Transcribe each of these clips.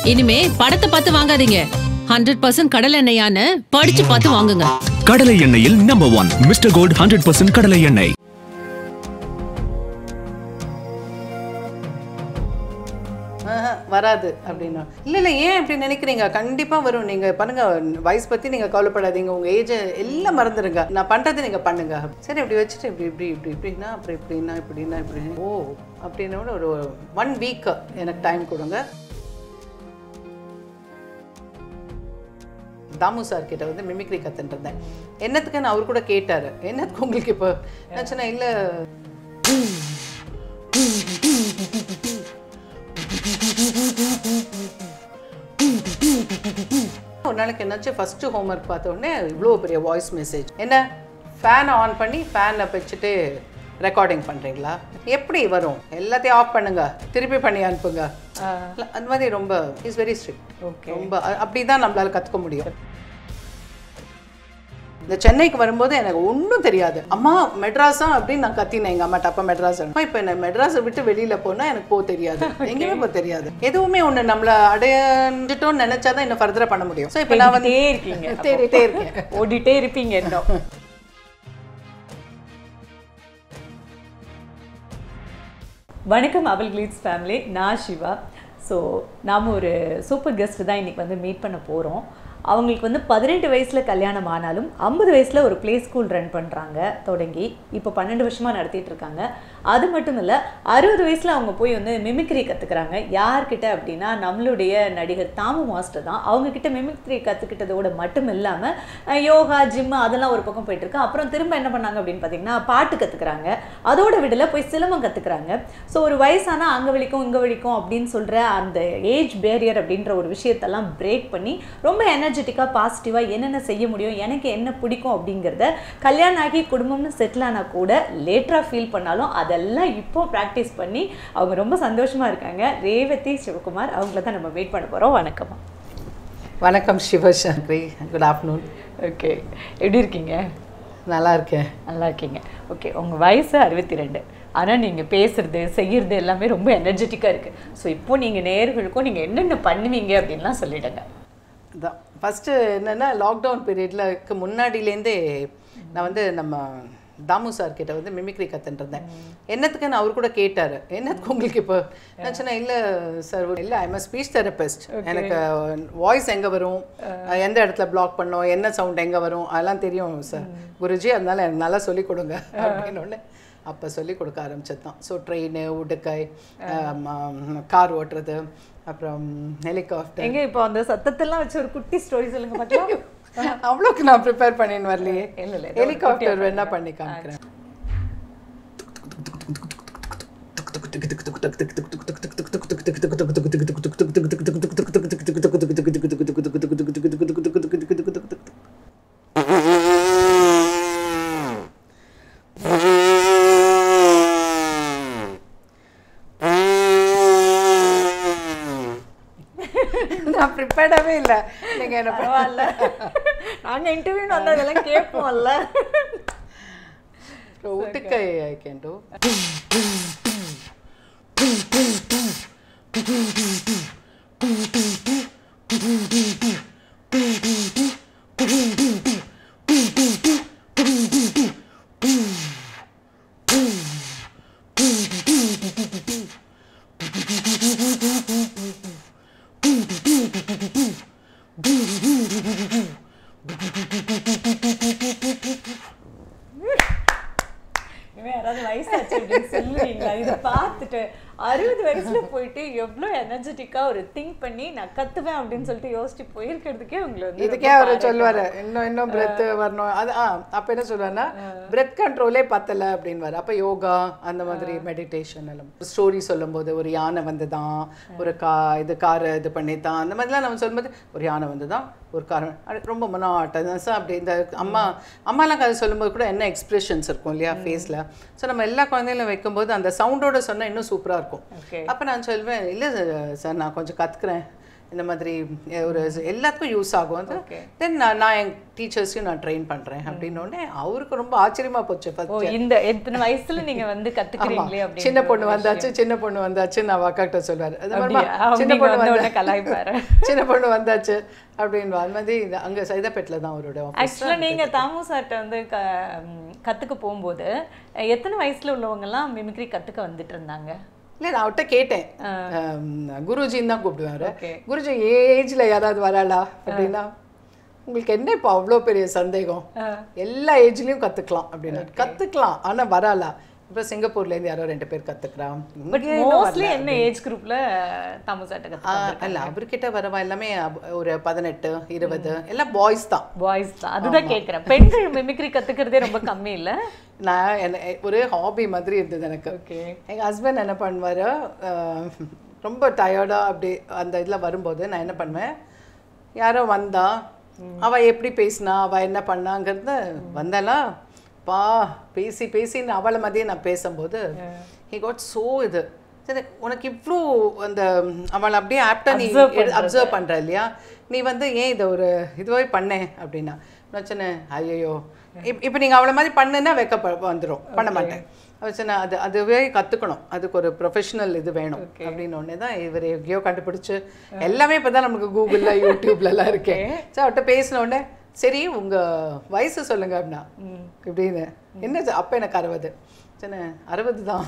இனிமே படத்தை பார்த்து வாங்காதீங்க ஹண்ட்ரட் பர்சன்ட் கடல் எண்ணெயான்னு படிச்சு பார்த்து வாங்குங்க கடலை எண்ணெயில் number one mister Gold hundred percent கடலை எண்ணெய் ஆஹா, வராது அப்படின்னா இல்லை இல்லை ஏன் இப்படி நினைக்கிறீங்க கண்டிப்பாக வரும் நீங்கள் பண்ணுங்க வயசு பற்றி நீங்கள் கவலைப்படாதீங்க உங்கள் ஏஜை எல்லாம் மறந்துடுங்க நான் பண்ணுறது நீங்கள் பண்ணுங்க சரி இப்படி வச்சுட்டு இப்படி இப்படி இப்படி இப்படின்னா அப்புறம் இப்படின்னா இப்படின்னா இப்படி ஓ அப்படின்னா கூட ஒரு ஒன் வீக் எனக்கு டைம் கொடுங்க தாமு சார் கிட்ட வந்து மிமிக்ரி கத்துட்டு இருந்தேன் என்னத்துக்குன்னு அவர் கூட கேட்டார் என்னத்துக்கு உங்களுக்கு இப்போ நான் சொன்னேன் இல்லை ஒரு நாளைக்கு என்னாச்சு ஃபர்ஸ்ட் ஹோம்ஒர்க் பார்த்த உடனே இவ்வளோ பெரிய வாய்ஸ் மெசேஜ் என்ன ஃபேனை ஆன் பண்ணி ஃபேனை வச்சுட்டு ரெக்கார்டிங் பண்ணுறீங்களா எப்படி வரும் எல்லாத்தையும் ஆஃப் பண்ணுங்க திருப்பி பண்ணி அனுப்புங்க இல்ல, அந்த மாதிரி ரொம்ப இஸ் வெரி ஸ்ட்ரிக்ட் ரொம்ப அப்படி தான் நம்மளால கற்றுக்க முடியும் இந்த சென்னைக்கு வரும்போது எனக்கு ஒன்றும் தெரியாது அம்மா மெட்ராஸா அப்படின்னு நான் கத்தினேன் எங்கள் அம்மாட்ட அப்பா மெட்ராஸ் அம்மா இப்போ என்ன மெட்ராஸை விட்டு வெளியில் போனால் எனக்கு போக தெரியாது எங்கேயுமே போக தெரியாது எதுவுமே ஒன்று நம்மளை அடைஞ்சிட்டோம்னு நினச்சா தான் இன்னும் ஃபர்தராக பண்ண முடியும் ஸோ இப்போ நான் வந்து தேடிட்டே இருக்கீங்க அப்போ. தேடிட்டே இருக்கேன் ஓடிட்டே இருப்பீங்க இன்னும் வணக்கம் அவல் கிளீட்ஸ் ஃபேமிலி நான் சிவா ஸோ நாம் ஒரு சூப்பர் கெஸ்ட் தான் இன்னைக்கு வந்து மீட் பண்ண போகிறோம் அவங்களுக்கு வந்து பதினெட்டு வயசில் கல்யாணம் ஆனாலும் ஐம்பது வயசில் ஒரு ப்ளே ஸ்கூல் ரன் பண்ணுறாங்க தொடங்கி இப்போ பன்னெண்டு வருஷமாக நடத்திட்டு இருக்காங்க அது மட்டும் இல்லை அறுபது வயசில் அவங்க போய் வந்து மிமிக்ரி கற்றுக்குறாங்க யார்கிட்ட அப்படின்னா நம்மளுடைய நடிகர் தாமு மாஸ்டர் தான் அவங்க கிட்ட மிமிக்ரி கற்றுக்கிட்டதோட மட்டும் இல்லாமல் யோகா ஜிம் அதெல்லாம் ஒரு பக்கம் போயிட்டு இருக்கு அப்புறம் திரும்ப என்ன பண்ணாங்க அப்படின்னு பார்த்தீங்கன்னா பாட்டு கற்றுக்குறாங்க அதோட விடல போய் சிலம்பம் கற்றுக்குறாங்க ஸோ ஒரு வயசானா அங்கே வலிக்கும் இங்கே வலிக்கும் அப்படின்னு சொல்கிற அந்த ஏஜ் பேரியர் அப்படின்ற ஒரு விஷயத்தெல்லாம் பிரேக் பண்ணி ரொம்ப எனர்ஜெட்டிக்காக பாசிட்டிவாக என்னென்ன செய்ய முடியும் எனக்கு என்ன பிடிக்கும் அப்படிங்கிறத கல்யாணம் ஆகி குடும்பம்னு செட்டில் ஆனால் கூட லேட்டராக ஃபீல் பண்ணாலும் அதெல்லாம் இப்போ ப்ராக்டிஸ் பண்ணி அவங்க ரொம்ப சந்தோஷமாக இருக்காங்க ரேவதி சிவகுமார் அவங்கள தான் நம்ம வெயிட் பண்ண போகிறோம் வணக்கம்மா வணக்கம் சிவசங்கரி குட் ஆஃப்டர்நூன் ஓகே எப்படி இருக்கீங்க நல்லா இருக்கேன் நல்லா இருக்கீங்க ஓகே உங்கள் வயசு அறுபத்தி ரெண்டு ஆனால் நீங்கள் பேசுறது செய்கிறது எல்லாமே ரொம்ப எனர்ஜெட்டிக்காக இருக்குது ஸோ இப்போ நீங்கள் நேர்களுக்கும் நீங்கள் என்னென்ன பண்ணுவீங்க அப்படின்லாம் சொல்லிடுங்க அதான் ஃபஸ்ட்டு என்னென்னா லாக்டவுன் பீரியட்லக்கு முன்னாடியிலேருந்தே நான் வந்து நம்ம தாமு சார் கிட்ட வந்து மிமிக்ரி கத்துட்டு இருந்தேன் என்னத்துக்குன்னு அவர் கூட கேட்டார் என்னத்துக்கு உங்களுக்கு இப்போ நான் சொன்னேன் இல்லை சார் இல்லை ஐ எம் ஸ்பீச் தெரபிஸ்ட் எனக்கு வாய்ஸ் எங்கே வரும் அஹ் எந்த இடத்துல பிளாக் பண்ணோம் என்ன சவுண்ட் எங்கே வரும் அதெல்லாம் தெரியும் சார் குருஜி அதனால எனக்கு நல்லா சொல்லிக் கொடுங்க அப்படின்னு ஒன்று அப்போ சொல்லி கொடுக்க ஆரம்பிச்சது தான் ஸோ ட்ரெயின் உடுக்கை கார் ஓட்டுறது அப்புறம் ஹெலிகாப்டர் எங்க இப்போ அந்த சத்தத்தெல்லாம் வச்சு ஒரு குட்டி ஸ்டோரி சொல்லுங்க பார்க்கலாம் அவ்வளோக்கு நான் ப்ரிப்பேர் பண்ணின்னு வரலையே இல்ல, இல்ல, ஏதோ ஒரு ஹெலிகாப்டர் வேணா பண்ணி காமிக்கிறேன் நான் ப்ரிப்பேர்டாகவே இல்லை நீங்கள் என்ன பரவாயில்ல நாங்க இன்டர்வியூ வந்தா அதெல்லாம் கேட்போம்ல உட்டுக்கை ஐ கேன் டூ இவன் யாராவது வயசாச்சு அப்படின்னு சொல்லுவீங்களா இதை பார்த்துட்டு அறுபது வயசுல போயிட்டு எவ்வளோ எனர்ஜெட்டிக்கா ஒரு திங்க் பண்ணி நான் கத்துவேன் அப்படின்னு சொல்லிட்டு யோசிச்சு போயிருக்கிறதுக்கே உங்களை வந்து இதுக்கே அவர் சொல்லுவாரு இன்னும் இன்னும் பிரெத் வரணும் அது ஆ அப்போ என்ன சொல்லுவாருன்னா பிரெத் கண்ட்ரோலே பத்தல அப்படின்வாரு அப்போ யோகா அந்த மாதிரி மெடிடேஷன் எல்லாம் ஸ்டோரி சொல்லும்போது ஒரு யானை வந்து தான் ஒரு கா இது காரை இது பண்ணி தான் அந்த மாதிரிலாம் நம்ம சொல்லும்போது ஒரு யானை வந்து தான் ஒரு காரணம் அது ரொம்ப மொனாட்டனஸாக அப்படி இந்த அம்மா அம்மாலாம் கதை சொல்லும்போது கூட என்ன எக்ஸ்பிரஷன்ஸ் இருக்கும் இல்லையா ஃபேஸில் ஸோ நம்ம எல்லா குழந்தைகளும் வைக்கும்போது அந்த சவுண்டோட சொன்னால் இன்னும் சூப்பராக இருக்கும் Okay. அப்போ நான் சொல்வேன் இல்லை சார் நான் கொஞ்சம் கற்றுக்குறேன் இந்த மாதிரி அஹ், ஒரு எல்லாத்துக்கும் யூஸ் ஆகும் அது தென் நான் நான் என் டீச்சர்ஸையும் நான் ட்ரெயின் பண்ணுறேன் அப்படின்னோடனே அவருக்கு ரொம்ப ஆச்சரியமா போச்சு ஓ first. இந்த எத்தனை வயசுல நீங்க வந்து ஆமா. கத்துக்கிறீங்களே அப்படின்னு சின்ன பொண்ணு வந்தாச்சு சின்ன பொண்ணு வந்தாச்சு நான் அக்காக்கிட்ட சொல்லுவாரு அது மாதிரிமா, அப்படியா? சின்ன நீங்க பொண்ணு வந்த உடனே வந்தா கலாய்ப்பாரு. சின்ன பொண்ணு வந்தாச்சு அப்படின்னு அது மாதிரி இது அங்க சைதாப்பேட்டில் தான் அவரோட office. ஆக்சுவலாக நீங்க தாமு சார்ட்ட வந்து க ம், கத்துக்க போகும்போது அஹ், எத்தனை வயசுல உள்ளவங்க எல்லாம் மிமிக்ரி கத்துக்க வந்துட்டு இருந்தாங்க இல்ல நான் அவர்கிட்ட கேட்டேன் அம், குருஜின்னு தான் கூப்பிடுவாரு Okay. குருஜி ஏ ஏஜ்ல யாராவது வராளா அப்படின்னா உங்களுக்கு என்ன இப்போ அவ்வளோ பெரிய சந்தேகம் எல்லா ஏஜ்லயும் கத்துக்கலாம் அப்படின்னு கத்துக்கலாம் ஆனா வராளா இப்போ சிங்கப்பூர்ல இருந்து யாரோ ரெண்டு பேர் கத்துக்கிறான் பட் இங்க இன்னும் மோஸ்ட்லி வரல. என்ன ஏஜ் குரூப்ல தாமு சார்ட்ட ஆ, கத்துக்க இல்ல அவர்கிட்ட வரவா எல்லாமே அப்- ஒரு பதினெட்டு இருபது எல்லாம் பாய்ஸ் தான் பாய்ஸ் தான் அதுதான் கேக்குறேன் பெண்கள் மிமிக்ரி கத்துக்கிறதே ரொம்ப கம்மி இல்ல நான் என்ன ஒரு ஹாபி மாதிரி இருந்தது எனக்கு ஓகே எங்கள் ஹஸ்பண்ட் என்ன பண்ணுவார் ரொம்ப டயர்டாக அப்படி அந்த இதில் வரும்போது நான் என்ன பண்ணுவேன் யாரோ வந்தா அவ எப்படி பேசினா அவ என்ன பண்ணாங்கிறத வந்தாலா பா பேசி பேசின்னு அவளை மதியே நான் பேசும்போது ஹி காட் சோ இது சரி உனக்கு இவ்வளோ அந்த அவளை அப்படியே ஆப்டா நீ அப்சர்வ் பண்ற இல்லையா நீ வந்து ஏன் இதை ஒரு இதுவே பண்ணேன் அப்படின்னா நான் சொன்னேன் ஐயோ இப் இப்போ நீங்கள் அவளை மாதிரி பண்ணுன்னா வைக்க வந்துடும் பண்ண மாட்டேன் அவ சொன்னா அது அதுவே கற்றுக்கணும் அதுக்கு ஒரு ப்ரொஃபஷனல் இது வேணும் அப்படின்னு ஒன்று தான் இவர் எங்கேயோ கண்டுபிடிச்சு எல்லாமே இப்போ தான் நமக்கு கூகுளில் யூடியூப்லலாம் இருக்கேன் ஸோ அவர்கிட்ட பேசின உடனே சரி உங்கள் வயசு சொல்லுங்க அப்படின்னா இப்படின்னு என்ன இது? அப்போ எனக்கு அறுபது சொன்னேன் அறுபது தான்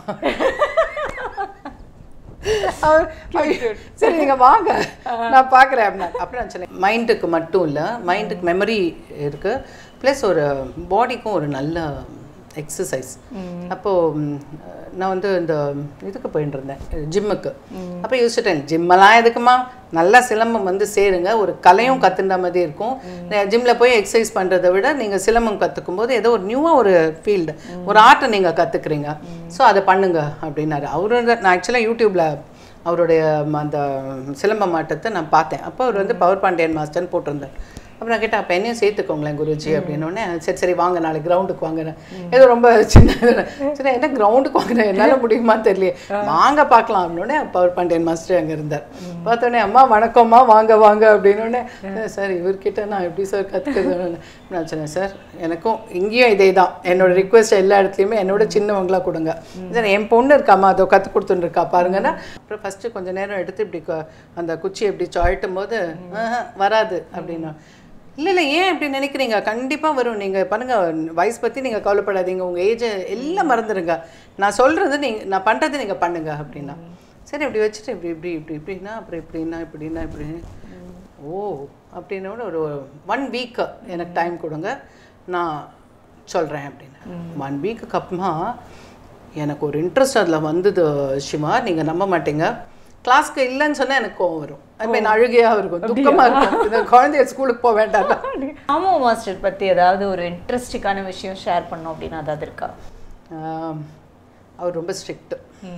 அவர், ஐயோ, சரி நீங்க வாங்க நான் பார்க்குறேன் அப்படின்னா அப்படி நான் சொன்னேன் மைண்டுக்கு மட்டும் இல்லை மைண்டுக்கு மெமரி இருக்கு ப்ளஸ் ஒரு பாடிக்கும் ஒரு நல்ல எக்ஸசைஸ் அப்போ ம், நான் வந்து இந்த இதுக்கு போயிட்டு இருந்தேன் ஜிம்முக்கு அப்போ யோசிச்சிட்டேன் ஜிம்மெல்லாம் எதுக்குமா நல்லா சிலம்பம் வந்து சேருங்க ஒரு கலையும் கத்துன்ற மாதிரி இருக்கும் ஜிம்ல போய் எக்ஸசைஸ் பண்றதை விட நீங்க சிலம்பம் கத்துக்கும் போது ஏதோ ஒரு நியூவா ஒரு ஃபீல்டு ஒரு ஆர்ட்டை நீங்க கத்துக்கிறீங்க ஸோ அதை பண்ணுங்க அப்படின்னாரு அவரோட நான் ஆக்சுவலாக யூடியூப்ல அவருடைய ம- அந்த சிலம்ப மாட்டத்தை நான் பார்த்தேன் அப்போ அவர் வந்து பவர் பாண்டியன் மாஸ்டர்னு போட்டிருந்தார் அப்புறம் நான் கேட்டேன் அப்போ என்னையும் சேர்த்துக்கோங்களேன் குருஜி அப்படின்னோடனே சரி சரி வாங்க நாளைக்கு கிரவுண்டுக்கு வாங்கினேன் ஏதோ ரொம்ப சின்ன சரி என்ன கிரவுண்டுக்கு வாங்கினேன் என்னால் முடியுமா தெரியலையே வாங்க பார்க்கலாம் அப்படின்னோடனே பவர் பாண்டியன் மாஸ்டர் அங்கே இருந்தார் பார்த்தோன்னே அம்மா வணக்கம்மா வாங்க வாங்க அப்படின்னோடனே சார் இவர்கிட்ட நான் எப்படி சார் கற்றுக்கிறது நான் சொன்னேன் சார் எனக்கும் இங்கேயும் இதே தான் என்னோட ரிக்வெஸ்ட் எல்லா இடத்துலையுமே என்னோட சின்னவங்களா கொடுங்க சார் என் பொண்ணு இருக்காம்மா அதோ கற்றுக் கொடுத்துருக்கா பாருங்கன்னா அப்புறம் ஃபஸ்ட்டு கொஞ்ச நேரம் எடுத்து இப்படி க- அந்த குச்சி இப்படி சாழ்ட்டும் போது "ஆஹா, வராது அப்படின்னா இல்லை இல்லை ஏன் இப்படி நினைக்கிறீங்க கண்டிப்பாக வரும் நீங்கள் பாருங்க வயசு பற்றி நீங்கள் கவலைப்படாதீங்க உங்கள் ஏஜை எல்லாம் மறந்துடுங்க நான் சொல்கிறது நீங்கள் நான் பண்ணுறது நீங்கள் பண்ணுங்க அப்படின்னா சரி இப்படி வச்சுட்டு இப்படி இப்படி இப்படி இப்படின்னா அப்புறம் இப்படின்னா இப்படின்னா இப்படி ஓ அப்படின்னோட ஒரு ஒன் வீக் எனக்கு டைம் கொடுங்க நான் சொல்கிறேன் அப்படின்னு ஒன் வீக்குக்கு அப்புறமா எனக்கு ஒரு இன்ட்ரெஸ்ட் அதில் வந்தது சிவா நீங்கள் நம்ப மாட்டீங்க கிளாஸ்க்கு இல்லைன்னு சொன்னால் எனக்கு கோவம் வரும் ஐ மீன் அழுகையாக இருக்கும் துக்கமாக இருக்கும் இந்த குழந்தைய ஸ்கூலுக்கு போக வேண்டாம் தாமு மாஸ்டர் பத்தி ஏதாவது ஒரு இன்ட்ரெஸ்டிங்கான விஷயம் ஷேர் பண்ணோம் அப்படின்னு அதாவது இருக்கா ஆம், அவர் ரொம்ப ஸ்ட்ரிக்ட்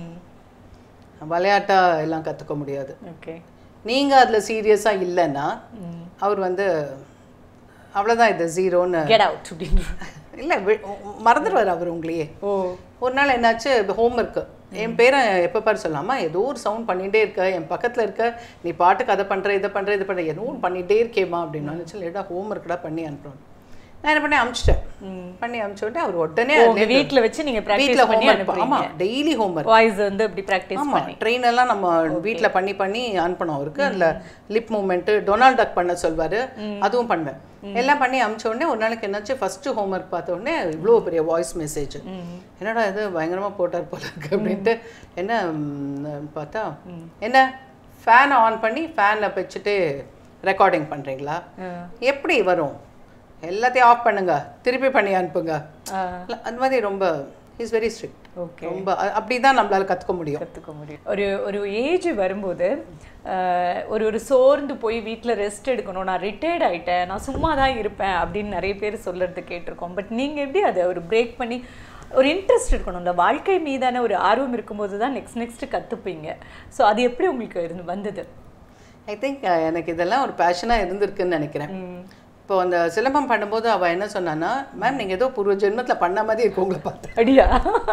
விளையாட்டா எல்லாம் கற்றுக்க முடியாது ஓகே நீங்கள் அதில் சீரியஸாக இல்லைன்னா அவர் வந்து அவ்வளோதான் இது ஜீரோன்னு கெட் அவுட் அப்படின்னு இல்லை மறந்துடுவார் அவர் உங்களையே ஓ ஒரு நாள் என்னாச்சு ஹோம் ஒர்க்கு என் பேரை எப்போ பாரு சொல்லாமா ஏதோ ஒரு சவுண்ட் பண்ணிகிட்டே இருக்க என் பக்கத்தில் இருக்க நீ பாட்டுக்கு அதை பண்ணுற இதை பண்ணுற இதை பண்ணுற ஏதோ ஒன்று பண்ணிகிட்டே இருக்கேம்மா அப்படின்னு நினச்சி லேட்டா ஹோம் ஒர்க்கடா பண்ணி அனுப்புறோம் நான் என்ன பண்ணி அனுப்பிச்சிட்டேன் பண்ணி அனுப்பிச்ச உடனே அவர் உடனே உங்க வீட்ல வச்சு நீங்க வீட்டில் பிராக்டிஸ் பண்ணி ஹோம் ஒர்க் அனுப்புறீங்க ஆமாம் டெய்லி ஹோம் ஒர்க் வாய்ஸ் வந்து அப்படி பிராக்டிஸ் ஆமா ட்ரெயின் எல்லாம் நம்ம வீட்ல பண்ணி பண்ணி அனுப்பணும் அவருக்கு அதுல லிப் மூமெண்ட் டொனால்ட் டக் பண்ண சொல்வாரு அதுவும் பண்ணுவேன் எல்லாம் பண்ணி அனுப்பிச்ச உடனே ஒரு நாளைக்கு என்னாச்சு ஃபர்ஸ்ட் ஹோம் ஒர்க் பார்த்த உடனே இவ்வளோ பெரிய வாய்ஸ் மெசேஜ் என்னடா இது பயங்கரமா போட்டார் போல இருக்கு அப்படின்ட்டு என்ன ம், பார்த்தா என்ன ஃபேனை ஆன் பண்ணி ஃபேனில் வச்சுட்டு ரெக்கார்டிங் பண்றீங்களா எப்படி வரும் எல்லாத்தையும் ஆஃப் பண்ணுங்க திருப்பி பண்ணி அனுப்புங்க இல்ல, அந்த மாதிரி ரொம்ப இஸ் வெரி ஸ்ட்ரிக்ட் Okay. ரொம்ப அ- அப்படிதான் நம்மளால கத்துக்க முடியும் கற்றுக்க முடியும் ஒரு ஒரு ஏஜ் வரும்போது ஆஹ், ஒரு ஒரு சோர்ந்து போய் வீட்டில் ரெஸ்ட் எடுக்கணும் நான் ரிட்டையர்ட் ஆயிட்டேன் நான் சும்மா தான் இருப்பேன் அப்படின்னு நிறைய பேர் சொல்றது கேட்டிருக்கோம் பட் நீங்க எப்படி அதை ஒரு பிரேக் பண்ணி ஒரு இன்ட்ரெஸ்ட் இருக்கணும்ல வாழ்க்கை மீதான ஒரு ஆர்வம் இருக்கும்போது தான் நெக்ஸ்ட் நெக்ஸ்ட் கற்றுப்பீங்க ஸோ அது எப்படி உங்களுக்கு இருந்து வந்தது ஐ திங்க் எனக்கு இதெல்லாம் ஒரு பேஷனாக இருந்திருக்குன்னு நினைக்கிறேன் இப்போ அந்த சிலம்பம் பண்ணும்போது அவள் என்ன சொன்னான்னா மேம் நீங்கள் ஏதோ பூர்வ ஜென்மத்தில் பண்ண மாதிரி இருக்கு உங்களை பார்த்து அடியா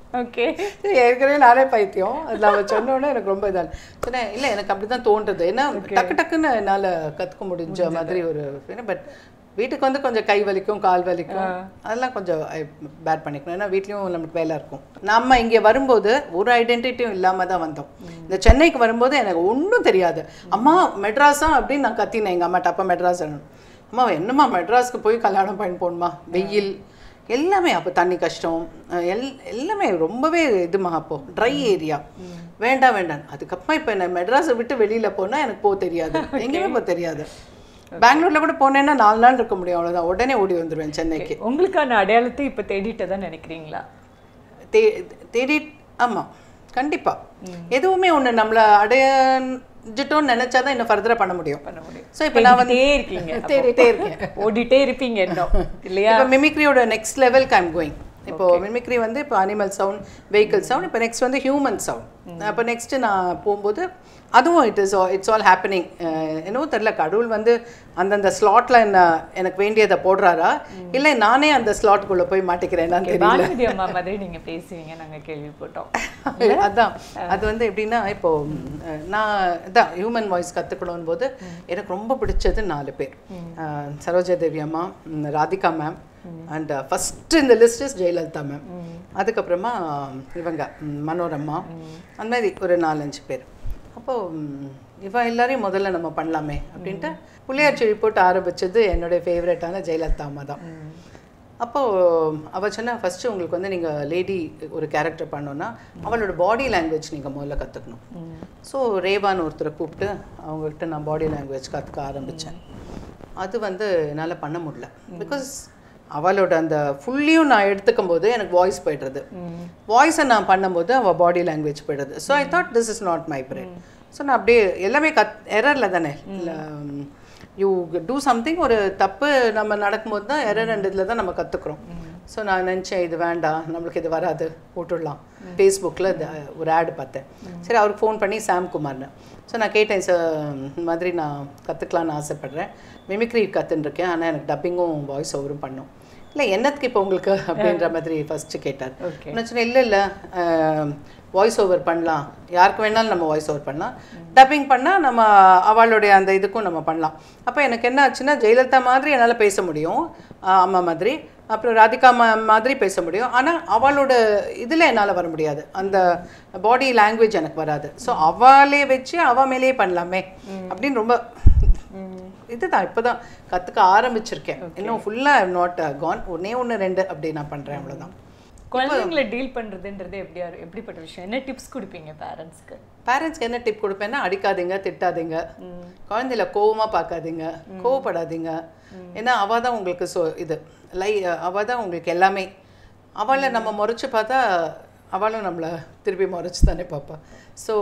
ஓகே ஏற்கனவே நானே பைத்தியம் அதில் அவள் சொன்னோன்னே எனக்கு ரொம்ப இதாக சொன்னேன் இல்லை எனக்கு அப்படி தான் தோன்றுது ஏன்னா டக்கு டக்குன்னு என்னால் கற்றுக்க முடிஞ்ச மாதிரி ஒரு பட் வீட்டுக்கு வந்து கொஞ்சம் கை வலிக்கும் கால் வலிக்கும் அதெல்லாம் கொஞ்சம் பேட் பண்ணிக்கணும் ஏன்னா வீட்லேயும் நமக்கு வேலை இருக்கும் நம்ம இங்கே வரும்போது ஒரு ஐடென்டிட்டியும் இல்லாமல் தான் வந்தோம் இந்த சென்னைக்கு வரும்போது எனக்கு ஒன்றும் தெரியாது அம்மா மெட்ராஸா அப்படின்னு நான் கத்தினேன் எங்கள் அம்மாட்ட அப்பா மெட்ராஸ் அம்மா என்னம்மா மெட்ராஸ்க்கு போய் கல்யாணம் பண்ணி போகணுமா வெயில் எல்லாமே அப்போ தண்ணி கஷ்டம் அஹ் எல் எல்லாமே ரொம்பவே இதுமா அப்போ ட்ரை ஏரியா வேண்டாம் வேண்டாம் அதுக்கப்புறம் இப்போ என்ன மெட்ராஸை விட்டு வெளியில் போனால் எனக்கு போக தெரியாது எங்கேயுமே போக தெரியாது பெங்களூர்ல கூட போனேன்னா நாலு நாள் இருக்க முடியும் அவ்வளோதான் உடனே ஓடி வந்துடுவேன் சென்னைக்கு உங்களுக்கான அடையாளத்தை இப்ப தேடிட்டு தான் நினைக்கிறீங்களா தே தேடி ஆமாம் கண்டிப்பா எதுவுமே ஒன்று நம்மளை அடைஞ்சிட்டோம்னு நினைச்சாதான் இன்னும் ஃபர்தராக பண்ண முடியும் பண்ண முடியும் ஸோ இப்போ நான் வந்து தேடிட்டே இருக்கீங்க அப்போ. தேடிட்டே இருக்கேன் ஓடிட்டே இருப்பீங்க இன்னும் இல்லையா இப்போ மிமிக்ரியோட நெக்ஸ்ட் லெவலுக்கு ஐம் கோயிங் இப்போ மிமிக்ரி வந்து இப்போ அனிமல் சவுண்ட் வெஹிக்கிள் சவுண்ட் இப்போ நெக்ஸ்ட் வந்து ஹியூமன் சவுண்ட் அப்போ நெக்ஸ்ட் நான் போகும்போது அதுவும் it is it's all happening என்னவோ தெரியல கடவுள் வந்து அந்தந்த ஸ்லாட்ல என்ன எனக்கு வேண்டியதை போடுறாரா இல்லை நானே அந்த ஸ்லாட்குள்ளே போய் மாட்டிக்கிறேன்னு தெரியல பானுமதி அம்மா மாதிரி நீங்க பேசுவீங்க நாங்க கேள்விப்பட்டோம் அதான் அது வந்து எப்படின்னா இப்போ அஹ், நான் இதான் ஹியூமன் வாய்ஸ் கற்றுக்கணும் போது எனக்கு ரொம்ப பிடிச்சது நாலு பேர் அஹ், சரோஜா தேவி அம்மா ம், ராதிகா மேம் அண்ட் ஃபர்ஸ்ட் இந்த லிஸ்ட் இஸ் ஜெயலலிதா மேம் அதுக்கப்புறமா இவங்க ம், மனோரமா அந்த மாதிரி ஒரு நாலஞ்சு பேர் அப்போ ம், இவ எல்லாரையும் முதல்ல நம்ம பண்ணலாமே அப்படின்ட்டு புள்ளியார் செடி போட்டு ஆரம்பிச்சது என்னுடைய ஃபேவரட்டான ஜெயலலிதா அம்மா தான் அப்போது அவள் சொன்னா ஃபஸ்ட்டு உங்களுக்கு வந்து நீங்கள் லேடி ஒரு கேரக்டர் பண்ணோன்னா அவளோட பாடி லாங்குவேஜ் நீங்கள் முதல்ல கற்றுக்கணும் ஸோ ரேவான்னு ஒருத்தரை கூப்பிட்டு அவங்கள்ட்ட நான் பாடி லாங்குவேஜ் கற்றுக்க ஆரம்பித்தேன் அது வந்து என்னால் பண்ண முடியல பிகாஸ் அவளோட அந்த ஃபுல்லியும் நான் எடுத்துக்கும் போது எனக்கு வாய்ஸ் போய்டுறது வாய்ஸை நான் பண்ணும்போது அவள் பாடி லாங்குவேஜ் போய்டுறது so I thought this is not my brain so நான் அப்படியே எல்லாமே கத் எரரில் தானே இல்லை யூ டூ சம்திங் ஒரு தப்பு நம்ம நடக்கும்போது தான் எரர் ரெண்டு இதில் தான் நம்ம கற்றுக்குறோம் ஸோ நான் நினச்சேன் இது வேண்டாம் நம்மளுக்கு இது வராது போட்டுடலாம் ஃபேஸ்புக்கில் ஒரு ஆடு பார்த்தேன் சரி அவருக்கு ஃபோன் பண்ணி சாம் குமார்னு ஸோ நான் கேட்டேன் சார் இந்த மாதிரி நான் கற்றுக்கலான்னு ஆசைப்பட்றேன் மிமிக்ரி கற்றுட்டுருக்கேன் ஆனால் எனக்கு டப்பிங்கும் வாய்ஸ் ஓவரும் பண்ணும் இல்லை என்னத்துக்கு இப்போ உங்களுக்கு அப்படின்ற மாதிரி ஃபஸ்ட்டு கேட்டார் Okay. நான் சொன்னேன் இல்லை இல்லை வாய்ஸ் ஓவர் பண்ணலாம் யாருக்கு வேணாலும் நம்ம வாய்ஸ் ஓவர் பண்ணலாம் டப்பிங் பண்ணால் நம்ம அவளுடைய அந்த இதுக்கும் நம்ம பண்ணலாம் அப்போ எனக்கு என்ன ஆச்சுன்னா ஜெயலலிதா மாதிரி என்னால் பேச முடியும் ஆஹ் அம்மா மாதிரி அப்புறம் ராதிகா மா மாதிரி பேச முடியும் ஆனால் அவளோட இதில் என்னால் வர முடியாது அந்த பாடி லாங்குவேஜ் எனக்கு வராது ஸோ அவளே வச்சு அவ மேலேயே பண்ணலாமே அப்படின்னு ரொம்ப இதுதான் இப்போதான் கற்றுக்க ஆரம்பிச்சிருக்கேன் இன்னும் ஃபுல்லாக நாட் கான் ஒன்னே ஒன்று ரெண்டு அப்படி நான் பண்ணுறேன் அவ்வளோதான் குழந்தைங்களை டீல் பண்றதுன்றது எப்படியா எப்படிப்பட்ட விஷயம் என்ன டிப்ஸ் கொடுப்பீங்க பேரண்ட்ஸ்க்கு பேரண்ட்ஸ்க்கு என்ன டிப் கொடுப்பேன்னா அடிக்காதீங்க திட்டாதீங்க குழந்தையில கோவமா பார்க்காதீங்க கோவப்படாதீங்க ஏன்னா அவள் தான் உங்களுக்கு சொ இது லை அவள் தான் உங்களுக்கு எல்லாமே அவளை நம்ம முறைச்சு பார்த்தா அவளும் நம்மளை திருப்பி முறைச்சு தானே பார்ப்பா ஸோ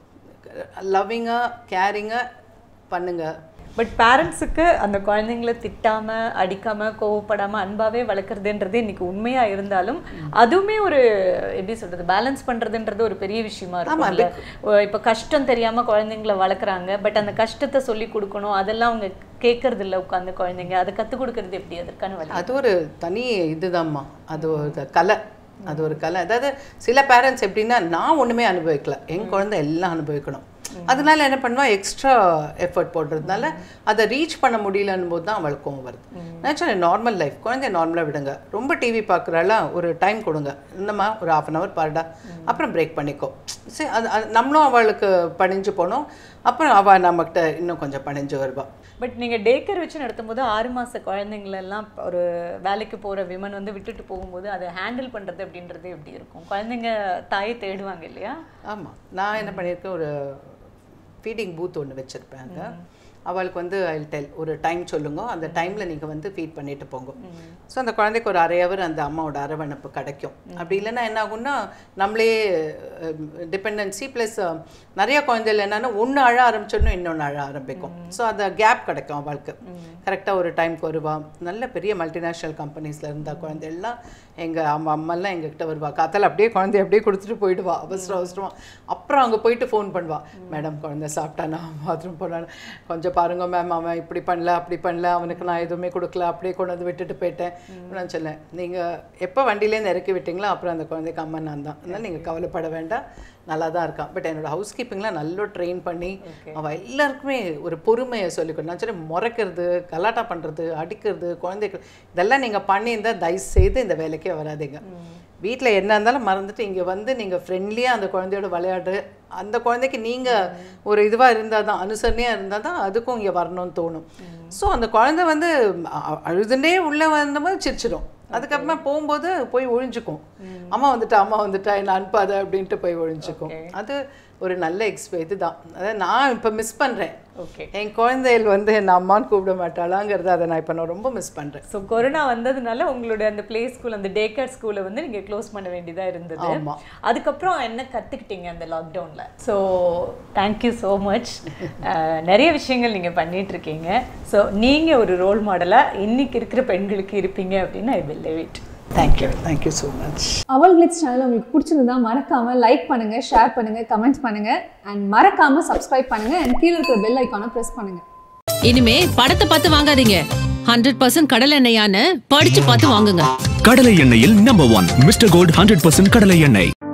லவ்விங்காக கேரிங்காக பண்ணுங்க பட் பேரண்ட்ஸுக்கு அந்த குழந்தைங்கள திட்டாம அடிக்காம கோவப்படாம அன்பாவே வளர்க்குறதுன்றது இன்னைக்கு உண்மையா இருந்தாலும் அதுவுமே ஒரு எப்படி சொல்றது பேலன்ஸ் பண்றதுன்றது ஒரு பெரிய விஷயமா இருக்கும்ல ஓ, இப்ப கஷ்டம் தெரியாம குழந்தைங்கள வளர்க்குறாங்க பட் அந்த கஷ்டத்தை சொல்லி கொடுக்கணும் அதெல்லாம் அவங்க கேட்கறது இல்ல உட்காந்து குழந்தைங்க அதை கத்துக் கொடுக்கறது எப்படி அதற்கான வழி அது ஒரு தனி இதுதாம்மா அது ஒரு கலை அது ஒரு கலை அதாவது சில பேரண்ட்ஸ் எப்படின்னா நான் ஒண்ணுமே அனுபவிக்கல என் குழந்தை எல்லாம் அனுபவிக்கணும் அதனால என்ன பண்ணுவா எக்ஸ்ட்ரா எஃபர்ட் போடுறதுனால அதை ரீச் பண்ண முடியலன்னும் போது தான் அவளுக்கு கோவம் வருது நேச்சுரல் நார்மல் லைஃப் குழந்தைய நார்மலாக விடுங்க ரொம்ப டிவி பார்க்குறால ஒரு டைம் கொடுங்க இந்தம்மா ஒரு half அன் ஹவர் பாருடா அப்புறம் பிரேக் பண்ணிக்கோ சரி அது அது நம்மளும் அவளுக்கு பணிஞ்சு போனோம் அப்புறம் அவள் நம்மக்கிட்ட இன்னும் கொஞ்சம் பணிஞ்சு வருவா பட் நீங்க டேக்கர் வச்சு நடத்தும் போது ஆறு மாச குழந்தைங்கள எல்லாம் ஒரு வேலைக்கு போற விமன் வந்து விட்டுட்டு போகும்போது அதை ஹேண்டில் பண்றது அப்படின்றது எப்படி இருக்கும் குழந்தைங்க தாயை தேடுவாங்க இல்லையா ஆமா நான் என்ன பண்ணியிருக்கேன் ஒரு ஃபீடிங் பூத் ஒன்று வச்சுருப்பேன் அங்கே அவளுக்கு வந்து ஐ டெல் ஒரு டைம் சொல்லுங்க அந்த டைமில் நீங்கள் வந்து ஃபீட் பண்ணிட்டு போங்க ஸோ அந்த குழந்தைக்கு ஒரு அரை ஹவர் அந்த அம்மாவோட அரவணைப்பு கிடைக்கும் அப்படி இல்லைன்னா என்ன ஆகும்னா நம்மளே டிபெண்டன்சி ப்ளஸ் நிறைய குழந்தைகள் என்னன்னா ஒன்று அழ ஆரம்பிச்சோன்னா இன்னொன்று அழ ஆரம்பிக்கும் ஸோ அந்த கேப் கிடைக்கும் அவளுக்கு கரெக்டாக ஒரு டைம்க்கு வருவா நல்ல பெரிய மல்டிநேஷ்னல் கம்பெனிஸில் இருந்த குழந்தைகள்லாம் எங்கள் அம்மா அம்மாலாம் எங்ககிட்ட வருவா காத்தால அப்படியே குழந்தைய அப்படியே கொடுத்துட்டு போயிடுவா அவசரம் அவசரமா அப்புறம் அங்கே போயிட்டு ஃபோன் பண்ணுவா மேடம் குழந்தை சாப்பிட்டானா பாத்ரூம் போனானா கொஞ்சம் பாருங்க மேம் அவன் இப்படி பண்ணல அப்படி பண்ணல அவனுக்கு நான் எதுவுமே கொடுக்கல அப்படியே கொண்டு வந்து விட்டுட்டு போயிட்டேன் நான் சொன்னேன் நீங்கள் எப்போ வண்டியிலேருந்து இறக்கி விட்டீங்களோ அப்புறம் அந்த குழந்தைக்கு அம்மா நான் தான் அதனால் நீங்கள் கவலைப்பட வேண்டாம் நல்லா தான் இருக்கான் பட் என்னோட ஹவுஸ் கீப்பிங்லாம் நல்லா ட்ரெயின் பண்ணி அவள் எல்லாருக்குமே ஒரு பொறுமையை சொல்லிக்கணும் நான் சொல்லி முறைக்கிறது கலாட்டா பண்ணுறது அடிக்கிறது குழந்தைக்கு இதெல்லாம் நீங்கள் பண்ணியிருந்தா தயவு செய்து இந்த வேலைக்கே வராதீங்க வீட்டில் என்ன இருந்தாலும் மறந்துட்டு இங்கே வந்து நீங்கள் ஃப்ரெண்ட்லியாக அந்த குழந்தையோட விளையாடு அந்த குழந்தைக்கு நீங்கள் ஒரு இதுவாக இருந்தால் தான் அனுசரணையாக இருந்தால் தான் அதுக்கும் இங்கே வரணும்னு தோணும் ஸோ அந்த குழந்தை வந்து அ- அழுதுண்டே உள்ளே வந்தபோது சிரிச்சிடும் அதுக்கப்புறமா போகும்போது போய் ஒழிஞ்சுக்கும் அம்மா வந்துட்டா அம்மா வந்துட்டா என்ன அனுப்பாத அப்படின்ட்டு போய் ஒழிஞ்சுக்கும் அது ஒரு நல்ல எக்ஸ்பீ இதுதான் அதாவது நான் இப்போ மிஸ் பண்ணுறேன் ஓகே என் குழந்தைகள் வந்து என்ன அம்மான்னு கூப்பிட மாட்டாளாங்கிறத அதை நான் இப்போ நான் ரொம்ப மிஸ் பண்ணுறேன் ஸோ கொரோனா வந்ததுனால உங்களுடைய அந்த ப்ளே ஸ்கூல் அந்த டே கேர் ஸ்கூலை வந்து நீங்க க்ளோஸ் பண்ண வேண்டியதா இருந்தது ஆமா. அதுக்கப்புறம் என்ன கத்துக்கிட்டீங்க அந்த லாக்டவுன்ல ஸோ தேங்க்யூ ஸோ மச் நிறைய விஷயங்கள் நீங்க பண்ணிட்டு இருக்கீங்க ஸோ நீங்க ஒரு ரோல் மாடலா இன்னைக்கு இருக்கிற பெண்களுக்கு இருப்பீங்க அப்படின்னு I believe it thank you thank you so much Aval clicks channel உங்களுக்கு பிடிச்சிருந்தா மறக்காம லைக் பண்ணுங்க ஷேர் பண்ணுங்க கமெண்ட் பண்ணுங்க அண்ட் மறக்காம சப்ஸ்கிரைப் பண்ணுங்க அண்ட் கீழே இருக்கிற பெல் ஐக்கானை பிரஸ் பண்ணுங்க இனிமே படத்தை பார்த்து வாங்காதீங்க ஹண்ட்ரட் பர்சன்ட் கடல் எண்ணெயான்னு படிச்சு பார்த்து வாங்குங்க கடலை எண்ணெயில் number one mister Gold hundred percent கடலை எண்ணெய்